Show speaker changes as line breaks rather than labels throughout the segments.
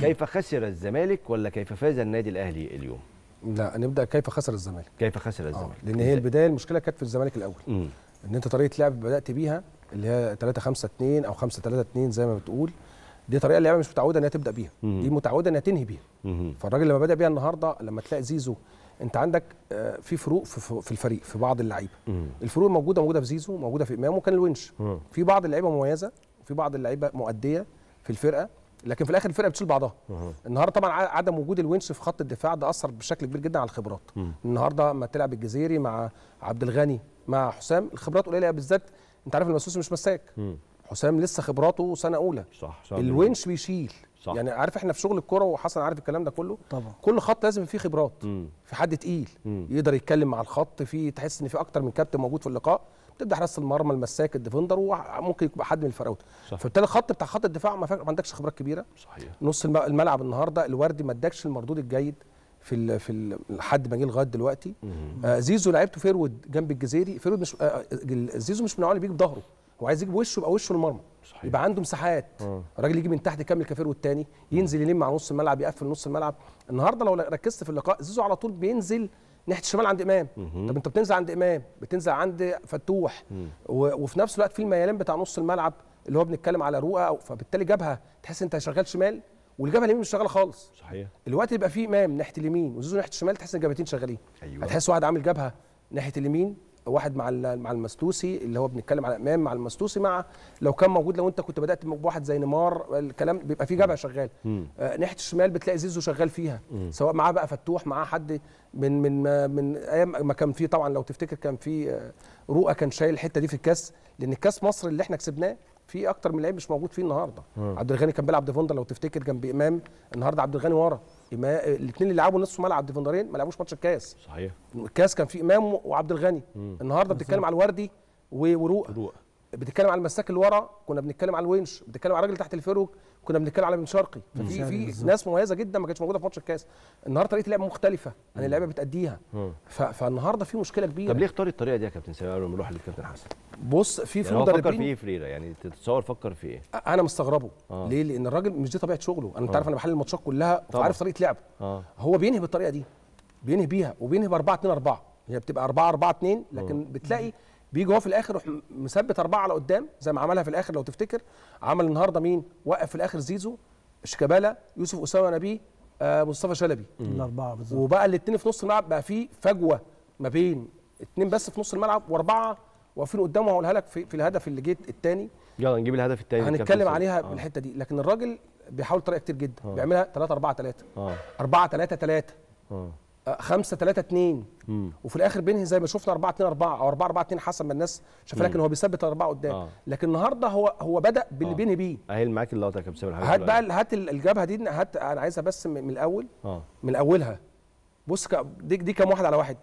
كيف خسر الزمالك ولا كيف فاز النادي الاهلي اليوم
لا نبدا كيف خسر الزمالك
كيف خسر
آه.
الزمالك
لان هي البدايه المشكله كانت في الزمالك الاول
مم.
ان انت طريقه لعب بدات بيها اللي هي 3 5 2 او 5 3 2 زي ما بتقول دي طريقه اللعبه مش متعوده ان هي تبدا بيها
مم.
دي متعوده انها تنهي بيها
مم.
فالراجل لما بدا بيها النهارده لما تلاقي زيزو انت عندك آه، في فروق في- في في الفريق في بعض اللعيبه
مم.
الفروق موجوده موجوده في زيزو موجوده في امام وكان الونش
مم.
في بعض اللعيبه مميزه وفي بعض اللعيبه مؤديه في الفرقه لكن في الاخر الفرقه بتشيل بعضها
مم.
النهارده طبعا ع- عدم وجود الونش في خط الدفاع ده اثر بشكل كبير جدا على الخبرات
مم.
النهارده لما تلعب الجزيري مع عبد الغني مع حسام الخبرات قليله بالذات انت عارف المسوسي مش مساك
مم.
حسام لسه خبراته سنه اولى
صح صح
الونش بيشيل
صح.
يعني عارف احنا في شغل الكوره وحسن عارف الكلام ده كله
طبعا
كل خط لازم فيه خبرات
مم.
في حد تقيل
مم.
يقدر يتكلم مع الخط في تحس ان في اكتر من كابتن موجود في اللقاء تبدا حراسه المرمى المساك الديفندر وممكن يبقى حد من الفراوده
صح.
فبالتالي الخط بتاع خط الدفاع ما, فا- ما عندكش خبرات كبيره
صحيح
نص الم- الملعب النهارده الوردي ما ادكش المردود الجيد في ال في ال لحد ما جه لغايه دلوقتي
مم.
آه زيزو لعبته فيرود جنب الجزيري فيرود مش آه ال- زيزو مش من النوع اللي بيجي بظهره هو عايز يجي بوشه يبقى وشه المرمى
صحيح.
يبقى عنده مساحات
آه.
الراجل يجي من تحت يكمل كفيرود الثاني ينزل يلم مع نص الملعب يقفل نص الملعب النهارده لو ركزت في اللقاء زيزو على طول بينزل ناحيه الشمال عند امام
مهم.
طب انت بتنزل عند امام بتنزل عند فتوح
مم.
و- وفي نفس الوقت في الميلان بتاع نص الملعب اللي هو بنتكلم على رؤى أو- فبالتالي جابها تحس انت شغال شمال والجبهه اليمين مش شغاله خالص
صحيح
الوقت يبقى فيه امام ناحيه اليمين وزيزو ناحيه الشمال تحس ان الجبهتين شغالين
ايوه
هتحس واحد عامل جبهه ناحيه اليمين واحد مع ال- مع المستوسي اللي هو بنتكلم على امام مع المستوسي مع لو كان موجود لو انت كنت بدات بواحد زي نيمار الكلام بيبقى فيه جبهه شغال
مم.
آه ناحيه الشمال بتلاقي زيزو شغال فيها سواء معاه بقى فتوح معاه حد من من آه، من ايام ما كان في طبعا لو تفتكر كان في آه، رؤى كان شايل الحته دي في الكاس لان الكاس مصر اللي احنا كسبناه في اكتر من لعيب مش موجود فيه النهارده عبد الغني كان بيلعب ديفندر لو تفتكر جنب امام النهارده عبد الغني ورا الاثنين اللي لعبوا نصف ملعب ديفندرين ما لعبوش ماتش الكاس
صحيح
الكاس كان فيه امام وعبد الغني النهارده بتتكلم على الوردي و- ورؤى
روق
بتتكلم على المساك اللي ورا كنا بنتكلم على الونش بتتكلم على الراجل تحت الفروج كنا بنتكلم على بن شرقي ففي
شرقي
في
بالظبط.
ناس مميزه جدا ما كانتش موجوده في ماتش الكاس النهارده طريقه اللعب مختلفه عن اللعيبه بتاديها
مم.
ف- فالنهارده في مشكله كبيره
طب ليه اختار الطريقه دي يا كابتن سامي قبل ما نروح للكابتن حسن
بص في في
يعني هو فكر في
مدربين
ايه فريرة يعني تتصور فكر في ايه
انا مستغربه
آه.
ليه لان الراجل مش دي طبيعه شغله انا انت عارف انا بحلل الماتشات كلها
طبعا.
وعارف طريقه لعبه
اه
هو بينهي بالطريقه دي بينهي بيها وبينهي ب 4 2 4 هي بتبقى 4 4 2 لكن بتلاقي بيجي هو في الاخر يروح مثبت اربعه على قدام زي ما عملها في الاخر لو تفتكر عمل النهارده مين وقف في الاخر زيزو شيكابالا يوسف اسامه نبيه آه مصطفى شلبي
الاربعه بالظبط
وبقى الاثنين في نص الملعب بقى في فجوه ما بين اثنين بس في نص الملعب واربعه واقفين قدامه هقولها لك في, في الهدف اللي جه الثاني
يلا نجيب الهدف الثاني
هنتكلم عليها في الحته دي لكن الراجل بيحاول طريقه كتير جدا
آه.
بيعملها 3 4 3
اه
4 3 3
اه
5 3 2
مم.
وفي الاخر بينهي زي ما شفنا 4 2 4 او 4 4 2 حسب ما الناس شايفه لكن هو بيثبت الاربعه قدام
آه.
لكن النهارده هو هو بدا باللي
آه.
بينهي بيه
اهي معاك اللقطه يا كابتن سامي الحاجات
هات
دي
بقى ال- هات ال- الجبهه دي هات انا عايزها بس من من الاول
اه
من اولها بص ك- دي دي كام واحد على واحد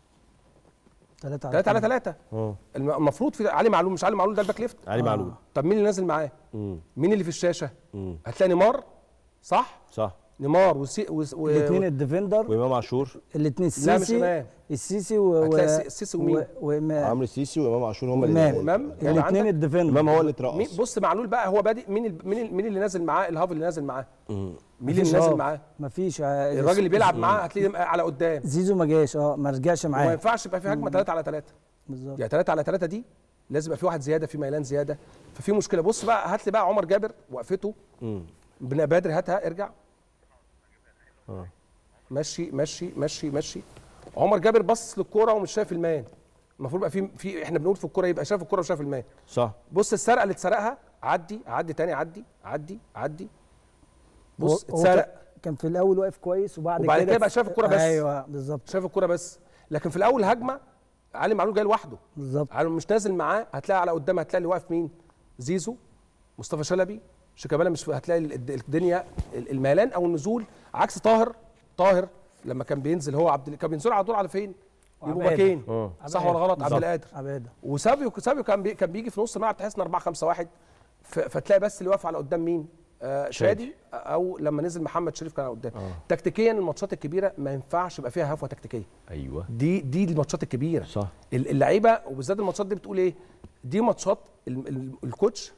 3
3 على 3
اه
المفروض في علي معلول مش علي معلول ده الباك ليفت
علي
آه.
معلول
طب مين اللي نازل معاه
امم
مين اللي في الشاشه
امم
هتلاقي نيمار صح
صح
نيمار وسي و... و...
الاثنين الديفندر
وامام عاشور
الاثنين
لا مش
السيسي
امام
السيسي و
هتلاقي السي- السيسي ومين؟
و- وإمام.
عمرو السيسي وامام عاشور هم
امام
إمام. يعني
الاثنين
عندك-
الديفندر
امام هو اللي
مين
اترقص
بص معلول بقى هو بادئ مين ال... مين ال... مين اللي نازل معاه الهاف اللي نازل معاه
مم.
مين اللي
مفيش
نازل
هاف.
معاه
مفيش
الراجل اللي بيلعب معاه هتلاقيه على قدام
زيزو ما جاش اه ما رجعش
وما
معاه
ينفعش يبقى في هجمه 3 على 3
بالظبط
يعني 3 على 3 دي لازم يبقى في واحد زياده في ميلان زياده ففي مشكله بص بقى هات لي بقى عمر جابر وقفته
مم.
بن بدر هاتها ارجع
اه
مشي مشي مشي مشي عمر جابر بص للكوره ومش شايف المان المفروض يبقى في في احنا بنقول في الكوره يبقى شايف الكوره وشايف المان
صح
بص السرقه اللي اتسرقها عدي عدي تاني عدي عدي عدي بص
هو- هو
اتسرق
كان- كان في الاول واقف كويس وبعد,
وبعد كده بقى شاف الكرة بس.
ايوه بالظبط
شايف الكوره بس لكن في الاول هجمه علي معلول جاي لوحده
بالظبط
علي مش نازل معاه هتلاقي على قدام هتلاقي اللي واقف مين زيزو مصطفى شلبي شيكابالا مش هتلاقي ال- الدنيا ال- الميلان او النزول عكس طاهر طاهر لما كان بينزل هو عبد كان بينزل على طول على فين يبقوا
عبادة.
باكين
اه
صح ولا غلط عبد
بالظبط.
القادر
عباده
وسابيو سابيو كان بي كان بيجي في نص الملعب تحس ان 4 5 1 ف- فتلاقي بس اللي واقف على قدام مين آه شادي او لما نزل محمد شريف كان على قدام
آه.
تكتيكيا الماتشات الكبيره ما ينفعش يبقى فيها هفوه تكتيكيه
ايوه
دي دي الماتشات الكبيره
صح
ال- اللعيبه وبالذات الماتشات دي بتقول ايه دي ماتشات ال- ال- الكوتش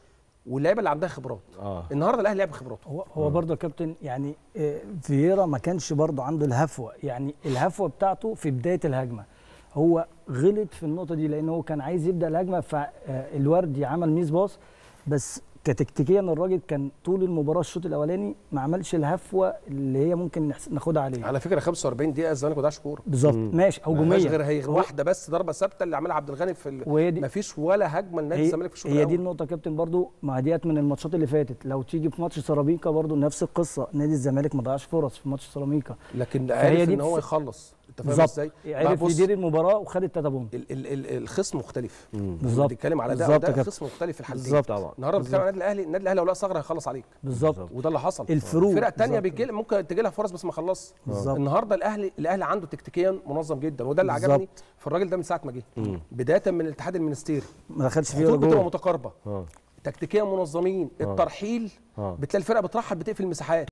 واللعيبه اللي عندها خبرات
اه
النهارده الاهلي لعب خبراته
هو هو برضه يا كابتن يعني آه، فييرا ما كانش برضه عنده الهفوه يعني الهفوه بتاعته في بدايه الهجمه هو غلط في النقطه دي لان هو كان عايز يبدا الهجمه فالوردي عمل ميس باص بس كتكتيكيا الراجل كان طول المباراه الشوط الاولاني ما عملش الهفوه اللي هي ممكن نحس- ناخدها عليه
على فكره 45 دقيقه الزمالك ما ضيعش كوره
بالظبط ماشي
ما فيهاش
هجوميه
غير هي
هو-
واحده بس ضربه ثابته اللي عملها عبد الغني في ال...
وهي دي
ما فيش ولا هجمه لنادي
هي,
الزمالك في الشوط
هي دي
الأول.
النقطه يا كابتن برضو ما ديت من الماتشات اللي فاتت لو تيجي في ماتش سيراميكا برضو نفس القصه نادي الزمالك ما ضيعش فرص في ماتش سيراميكا
لكن
فهي
عرف
دي
ان هو
بس-
يخلص انت فاهم
بالظبط
ازاي
عرف
بص،
يدير المباراه وخد التلاته بونت
ال ال ال الخصم مختلف
بالظبط
بتتكلم على ده
بالظبط
وده
كده.
خصم مختلف في الحالتين
بالظبط
طبعا
النهارده بتتكلم على النادي الاهلي النادي الاهلي لو لقى ثغره هيخلص عليك
بالظبط
وده اللي حصل
الفروق
الفرق الثانيه
بالظبط.
بتجي ممكن تجي لها فرص بس ما خلصش
بالظبط.
النهارده الاهلي الاهلي عنده تكتيكيا منظم جدا وده اللي
بالظبط.
عجبني في الراجل ده من ساعه ما جه بدايه من الاتحاد المنستيري
ما دخلش فيه
الخطوط
ولا
بتبقى
جول
متقاربه
اه
تكتيكيا منظمين الترحيل
آه.
بتلاقي الفرقه بترحل بتقفل المساحات